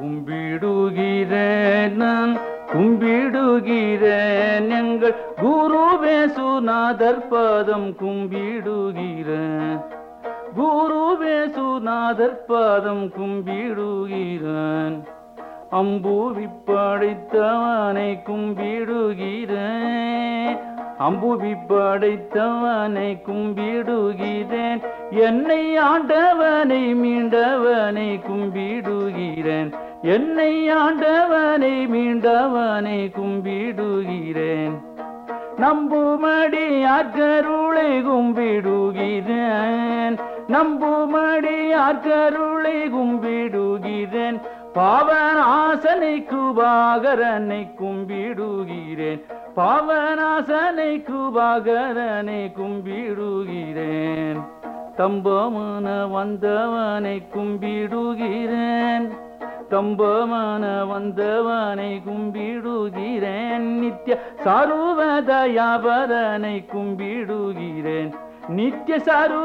கும்பிடுகிறேன் நான் கும்பிடுகிறேன் எங்கள் குருவே சுநாதர் பாதம் கும்பிடுகிறேன் குருவே சுநாதர் பாதம் கும்பிடுகிறேன் அம்புவி படைத்தவனை கும்பிடுகிறேன் அம்புவி படைத்தவனை கும்பிடுகிறேன் என்னை ஆண்டவனை மீண்டவனை கும்பிடுகிறேன் என்னை ஆண்டவனை மீண்டவனை கும்பிடுகிறேன் நம்புமடி ஆற்கருளை கும்பிடுகிறேன் நம்புமடி ஆற்கருளை கும்பிடுகிறேன் பாவனாசனை குபாகரனை கும்பிடுகிறேன் பாவனாசனை குபாகரனை கும்பிடுகிறேன் தம்பமான வந்தவனை கும்பிடுகிறேன் தம்பமான வந்தவனை கும்பிடுகிறேன் நித்ய சருவதயாபரனை கும்பிடுகிறேன் நித்ய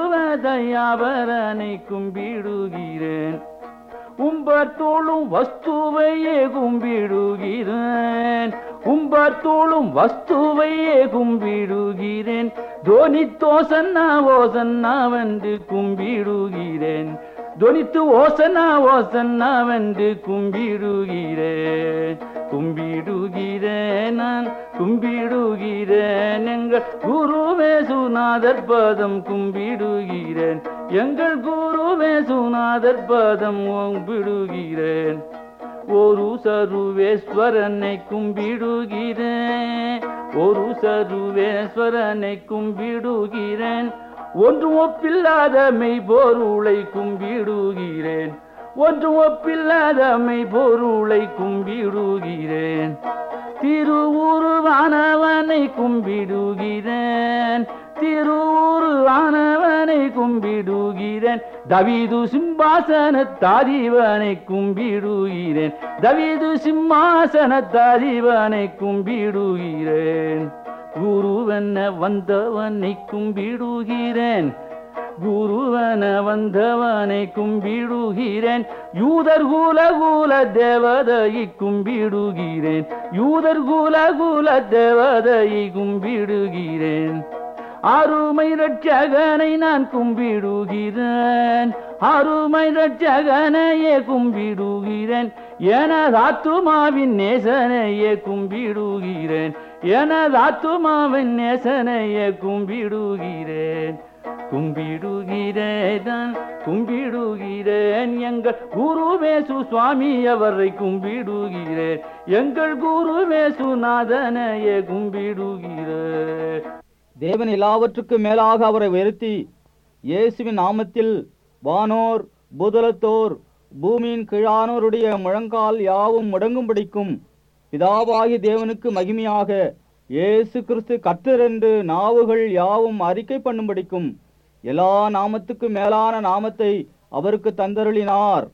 சருவதயாபரனை கும்பிடுகிறேன் உம்பத்தோளும் வஸ்துவையே கும்பிடுகிறேன் உம்பத்தோளும் வஸ்துவையே கும்பிடுகிறேன் தோனித்தோ சன்னா ஓசன்னா வந்து கும்பிடுகிறேன் தொனித்து ஓசனா ஓசன்னா வந்து கும்பிடுகிறேன் கும்பிடுகிறேன் நான் கும்பிடுகிறேன் எங்கள் குருவே சுநாதர் பதம் கும்பிடுகிறேன் எங்கள் குருவே சுநாதர் பதம் கும்பிடுகிறேன் ஒரு சருவேஸ்வரனை கும்பிடுகிறேன் ஒரு சருவேஸ்வரனை கும்பிடுகிறேன் ஒன்று ஒப்பில்லாத மெய்பொருளை கும்பிடுகிறேன் ஒன்று ஒப்பில்லாத மெய்பொருளை கும்பிடுகிறேன் திருவுருவானவனை கும்பிடுகிறேன் திருவுருவானவனை கும்பிடுகிறேன் தவிது சிம்மாசன தாதிவனை கும்பிடுகிறேன் தவிது சிம்மாசன தாதிவனை கும்பிடுகிறேன் குருவென்ன வந்தவனை கும்பிடுகிறேன் குருவன வந்தவனை கும்பிடுகிறேன் யூதர் குல குல தேவதையை கும்பிடுகிறேன் யூதர் குல குல தேவதையை கும்பிடுகிறேன் அருமை ரட்சகனை நான் கும்பிடுகிறேன் அருமை ரட்சகனையே கும்பிடுகிறேன் எனது ஆத்துமாவின் நேசனையே கும்பிடுகிறேன் எனது ஆத்துமாவின் நேசனையே கும்பிடுகிறேன் கும்பிடுகிறேன் நான் கும்பிடுகிறேன் எங்கள் குருவேசு சுவாமி அவரை கும்பிடுகிறேன் எங்கள் குருவேசு நாதனையே கும்பிடுகிறேன் தேவன் எல்லாவற்றுக்கும் மேலாக அவரை உயர்த்தி இயேசுவின் நாமத்தில் வானோர் பூதலத்தோர் பூமியின் கீழானோருடைய முழங்கால் யாவும் முடங்கும்படிக்கும் பிதாவாகி தேவனுக்கு மகிமையாக இயேசு கிறிஸ்து கர்த்தர் என்று நாவுகள் யாவும் அறிக்கை பண்ணும்படிக்கும் எல்லா நாமத்துக்கும் மேலான நாமத்தை அவருக்கு தந்தருளினார்